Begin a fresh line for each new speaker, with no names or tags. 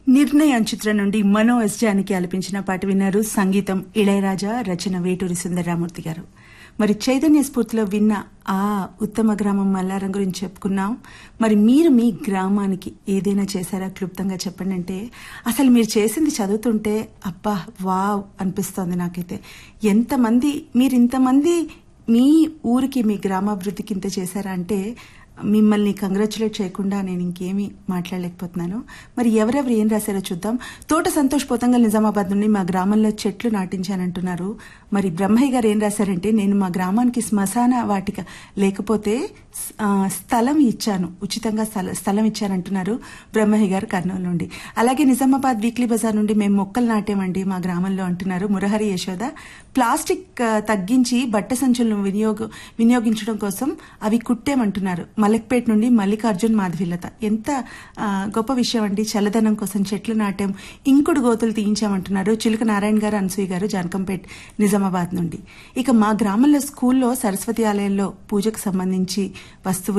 నిర్ణయం చిత్రం నుండి మనో ఎస్ జానికి ఆలపించిన పాట విన్నారు సంగీతం ఇళయరాజా రచన వేటూరి సుందరరామూర్తి గారు మరి చైతన్య స్ఫూర్తిలో విన్న ఆ ఉత్తమ గ్రామం మల్లారం గురించి చెప్పుకున్నాం మరి మీరు మీ గ్రామానికి ఏదైనా చేశారా క్లుప్తంగా చెప్పండి అంటే అసలు మీరు చేసింది చదువుతుంటే అబ్బా వావ్ అనిపిస్తోంది నాకైతే ఎంతమంది మీరు ఇంతమంది మీ ఊరికి మీ గ్రామాభివృద్ధికి ఇంత చేశారా అంటే మిమ్మల్ని కంగ్రాచులేట్ చేయకుండా నేను ఇంకేమీ మాట్లాడలేకపోతున్నాను మరి ఎవరెవరు ఏం రాశారో చూద్దాం తోట సంతోష్ పోతంగల్ నిజామాబాద్ నుండి మా గ్రామంలో చెట్లు నాటించానంటున్నారు మరి బ్రహ్మయ్య గారు ఏం రాశారంటే నేను మా గ్రామానికి శ్మశాన వాటిక లేకపోతే ఆ, స్థలం ఇచ్చాను ఉచితంగా స్థల స్థలం ఇచ్చానంటున్నారు బ్రహ్మయ్య గారు కర్నూలు నుండి అలాగే నిజామాబాద్ వీక్లీ బజార్ నుండి మేము మొక్కలు నాటామండి మా గ్రామంలో అంటున్నారు మురహరి యశోద ప్లాస్టిక్ ఆ, తగ్గించి బట్ట సంచులను వినియోగ వినియోగించడం కోసం అవి కుట్టేమంటున్నారు మలక్పేట నుండి మల్లికార్జున్ మాధవిలత ఎంత ఆ, గొప్ప విషయం అండి చల్లదనం కోసం చెట్లు నాటాం ఇంకుడు గోతులు తీయించామంటున్నారు చిలుక నారాయణ గారు అనసూయ గారు జానకంపేట్ నిజామాబాద్ నుండి ఇక మా గ్రామంలో స్కూల్లో సరస్వతి ఆలయంలో పూజకు సంబంధించి వస్తువులు